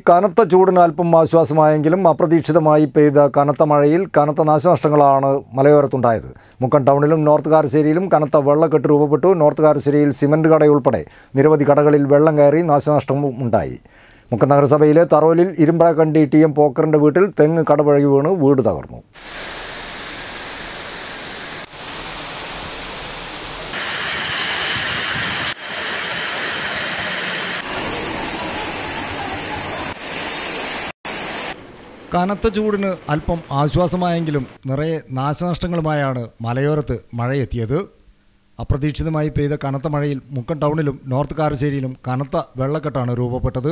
കനത്ത ചൂടിന് അല്പം ആശ്വാസമായെങ്കിലും അപ്രതീക്ഷിതമായി പെയ്ത കനത്ത മഴയിൽ കനത്ത നാശനഷ്ടങ്ങളാണ് മലയോരത്തുണ്ടായത് മുക്കം ടൗണിലും നോർത്ത് കാരശ്ശേരിയിലും കനത്ത വെള്ളക്കെട്ട് രൂപപ്പെട്ടു നോർത്ത് കാരശ്ശേരിയിൽ സിമന്റ് കടയുൾപ്പെടെ നിരവധി കടകളിൽ വെള്ളം കയറി നാശനഷ്ടവും ഉണ്ടായി മുക്കം നഗരസഭയിലെ തറോലിൽ ഇരുമ്പ്രാക്കണ്ടി ടി എം പോക്കറിന്റെ വീട്ടിൽ തെങ്ങ് കടപഴകി വീണ് വീട് തകർന്നു കനത്ത ചൂടിന് അല്പം ആശ്വാസമായെങ്കിലും നിറയെ നാശനഷ്ടങ്ങളുമായാണ് മലയോരത്ത് മഴയെത്തിയത് അപ്രതീക്ഷിതമായി പെയ്ത കനത്ത മഴയിൽ മുക്കം ടൗണിലും നോർത്ത് കാരശ്ശേരിയിലും കനത്ത വെള്ളക്കെട്ടാണ് രൂപപ്പെട്ടത്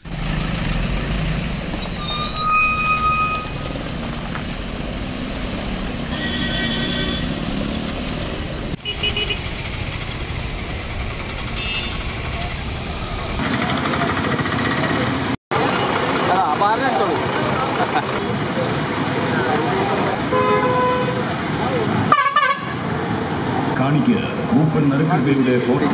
കാണിക്ക് കൂപ്പൺ നറുക്കെടുപ്പിലൂടെ photo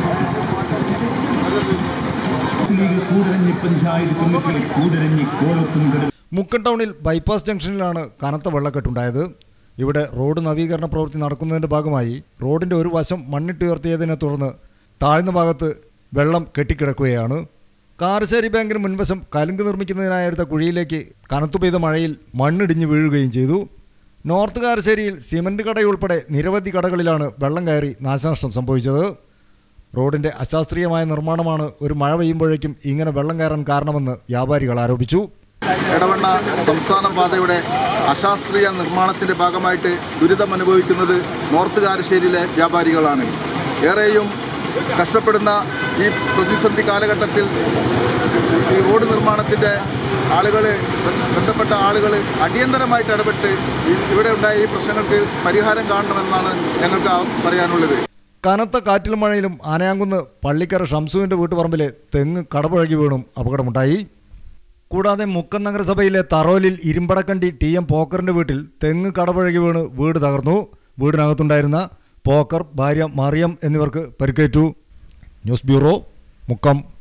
league Koodaranji panchayat committee Koodaranji കോലത്തും കട മുക്കം ടൗണിൽ ബൈപ്പാസ് ജംഗ്ഷനിലാണ് കനത്ത വെള്ളക്കെട്ടുണ്ടായത് ഇവിടെ റോഡ് നവീകരണ പ്രവൃത്തി നടക്കുന്നതിൻ്റെ ഭാഗമായി റോഡിൻ്റെ ഒരു വശം മണ്ണിട്ടുയർത്തിയതിനെ തുടർന്ന് താഴ്ന്ന ഭാഗത്ത് വെള്ളം കെട്ടിക്കിടക്കുകയാണ് കാരശ്ശേരി ബാങ്കിന് മുൻവശം കലുങ്ക് നിർമ്മിക്കുന്നതിനായി എടുത്ത കുഴിയിലേക്ക് കനത്തു പെയ്ത മഴയിൽ മണ്ണിടിഞ്ഞ് വീഴുകയും ചെയ്തു നോർത്ത് കാരശ്ശേരിയിൽ സിമന്റ് കടയുൾപ്പെടെ നിരവധി കടകളിലാണ് വെള്ളം കയറി നാശനഷ്ടം സംഭവിച്ചത് റോഡിന്റെ അശാസ്ത്രീയമായ നിർമ്മാണമാണ് ഒരു മഴ പെയ്യുമ്പോഴേക്കും ഇങ്ങനെ വെള്ളം കയറാൻ കാരണമെന്ന് വ്യാപാരികൾ ആരോപിച്ചു എടവണ്ണ സംസ്ഥാന പാതയുടെ അശാസ്ത്രീയ നിർമ്മാണത്തിന്റെ ഭാഗമായിട്ട് ദുരിതം അനുഭവിക്കുന്നത് നോർത്ത് കാരശ്ശേരിയിലെ വ്യാപാരികളാണ് ഏറെയും കഷ്ടപ്പെടുന്ന ഈ പ്രതിസന്ധി കാലഘട്ടത്തിൽ ഈ റോഡ് നിർമ്മാണത്തിൻ്റെ ആളുകൾ ബന്ധപ്പെട്ട ആളുകൾ അടിയന്തരമായിട്ട് ഇടപെട്ട് ഈ- ഇവിടെ ഉണ്ടായ ഈ പ്രശ്നങ്ങൾക്ക് പരിഹാരം കാണണമെന്നാണ് ഞങ്ങൾക്ക് ആ- പറയാനുള്ളത് കനത്ത കാറ്റിലും മഴയിലും ആനയാങ്കുന്ന് പള്ളിക്കര ഷംസുവിന്റെ വീട്ടുപറമ്പിലെ തെങ്ങ് കടപുഴകി വീണും അപകടമുണ്ടായി കൂടാതെ മുക്കം നഗരസഭയിലെ തറോലിൽ ഇരുമ്പടക്കണ്ടി ടി എം പോക്കറിന്റെ വീട്ടിൽ തെങ്ങ് കടപുഴകി വീണ് വീട് തകർന്നു വീടിനകത്തുണ്ടായിരുന്ന പോക്കർ ഭാര്യ മറിയം എന്നിവർക്ക് പരിക്കേറ്റു ന്യൂസ് ബ്യൂറോ മുക്കം